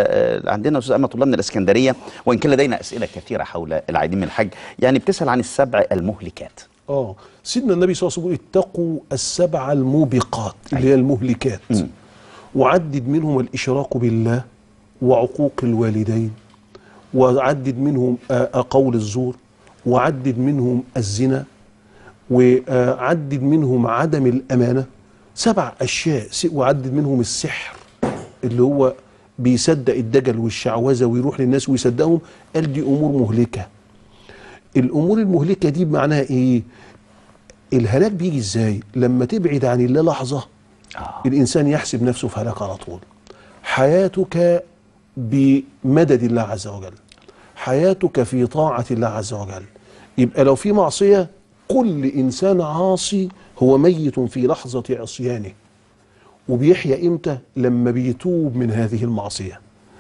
آه، عندنا استاذ امل طلاب من الاسكندريه وان كان لدينا اسئله كثيره حول العائدين من الحج يعني بتسال عن السبع المهلكات اه سيدنا النبي صلى الله عليه وسلم يقول اتقوا السبع الموبقات اللي هي المهلكات وعدد منهم الاشراك بالله وعقوق الوالدين وعدد منهم آه، آه، قول الزور وعدد منهم الزنا وعدد منهم عدم الامانه سبع اشياء س- وعدد منهم السحر اللي هو بيصدق الدجل والشعوذه ويروح للناس ويصدقهم قال دي امور مهلكه الامور المهلكه دي بمعناها ايه الهلاك بيجي ازاي لما تبعد عن الله لحظه آه. الانسان يحسب نفسه في هلاك على طول حياتك بمدد الله عز وجل حياتك في طاعه الله عز وجل يبقى لو في معصيه كل انسان عاصي هو ميت في لحظه عصيانه وبيحيا امتى لما بيتوب من هذه المعصيه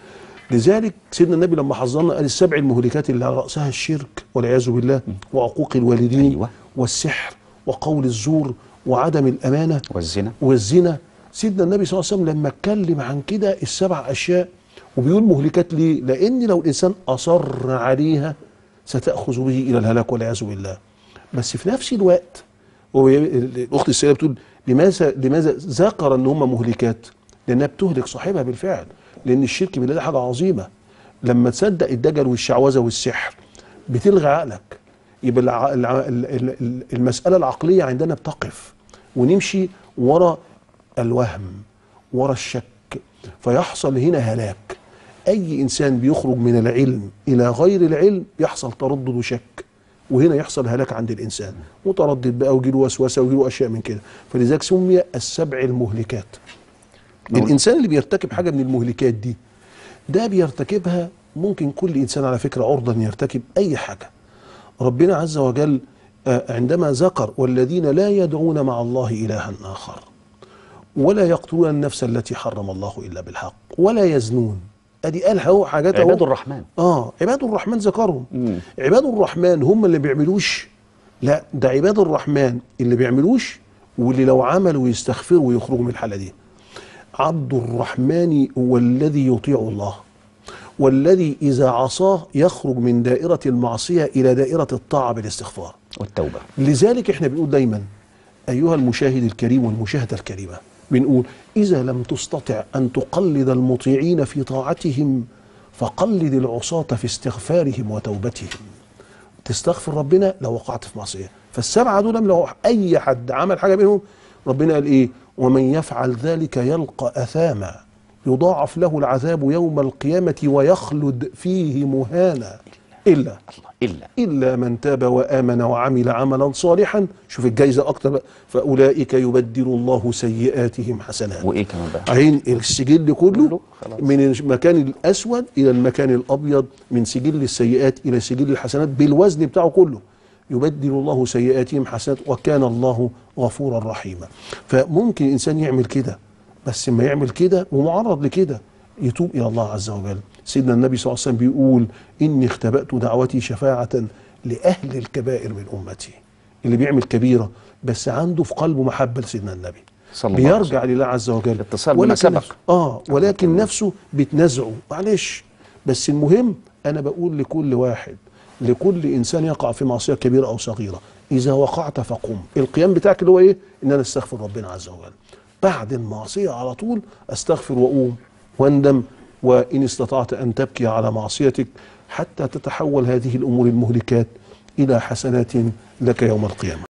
لذلك سيدنا النبي لما حذرنا قال السبع المهلكات اللي على راسها الشرك والعياذ بالله وعقوق الوالدين أيوة. والسحر وقول الزور وعدم الامانه والزنا والزنا سيدنا النبي صلى الله عليه وسلم لما اتكلم عن كده السبع اشياء وبيقول مهلكات ليه؟ لان لو الانسان اصر عليها ستاخذ به الى الهلاك والعياذ بالله. بس في نفس الوقت هو الاخت السيده بتقول لماذا لماذا ذكر ان هم مهلكات؟ لانها بتهلك صاحبها بالفعل لان الشرك بالله ده حاجه عظيمه. لما تصدق الدجل والشعوذه والسحر بتلغي عقلك يبقى الع... الع... ال- ال- ال- المساله العقليه عندنا بتقف ونمشي ورا الوهم ورا الشك فيحصل هنا هلاك اي انسان بيخرج من العلم الى غير العلم يحصل تردد وشك وهنا يحصل هلاك عند الانسان متردد بقى ويجيله وسوسه ويجيله اشياء من كده فلذلك سمي السبع المهلكات نقول- الانسان اللي بيرتكب حاجه من المهلكات دي ده بيرتكبها ممكن كل انسان على فكره عرضه ان يرتكب اي حاجه ربنا عز وجل آه، عندما ذكر والذين لا يدعون مع الله الها اخر ولا يقتلون النفس التي حرم الله الا بالحق ولا يزنون ادي قالها اهو حاجات أهو. عباد الرحمن اه عباد الرحمن ذكرهم مم. عباد الرحمن هم اللي بيعملوش لا ده عباد الرحمن اللي بيعملوش واللي لو عملوا يستغفروا ويخرجوا من الحاله دي عبد الرحمن هو الذي يطيع الله والذي اذا عصاه يخرج من دائره المعصيه الى دائره الطاعه بالاستغفار والتوبه لذلك احنا بنقول دايما ايها المشاهد الكريم والمشاهده الكريمه بنقول اذا لم تستطع ان تقلد المطيعين في طاعتهم فقلد العصاة في استغفارهم وتوبتهم تستغفر ربنا لو وقعت في معصيه فالسبعه دول لو اي حد عمل حاجه منهم ربنا قال ايه ومن يفعل ذلك يلقى اثاما يضاعف له العذاب يوم القيامه ويخلد فيه مهانا الا الله الا إلا من تاب وآمن وعمل عملا صالحا شوف الجايزة أكتر بقى فأولئك يبدل الله سيئاتهم حسنات وايه كمان بقى عين السجل كله كله خلاص. من المكان الأسود إلى المكان الأبيض من سجل السيئات إلى سجل الحسنات بالوزن بتاعه كله يبدل الله سيئاتهم حسنات وكان الله غفورا رحيما فممكن الإنسان يعمل كده بس ما يعمل كده ومعرض لكده يتوب إلى الله عز وجل سيدنا النبي صلى الله عليه وسلم بيقول إني اختبأت دعوتي شفاعة لأهل الكبائر من أمتي اللي بيعمل كبيرة بس عنده في قلبه محبة لسيدنا النبي صلى الله عليه بيرجع لله عز وجل اتصال بما ولكن سبق. نفسه- اه ولكن نفسه بتنزعه معلش بس المهم انا بقول لكل واحد لكل انسان يقع في معصيه كبيره او صغيره اذا وقعت فقم القيام بتاعك اللي هو ايه ان انا استغفر ربنا عز وجل بعد المعصيه على طول استغفر واقوم واندم وان استطعت ان تبكي على معصيتك حتى تتحول هذه الامور المهلكات الى حسنات لك يوم القيامه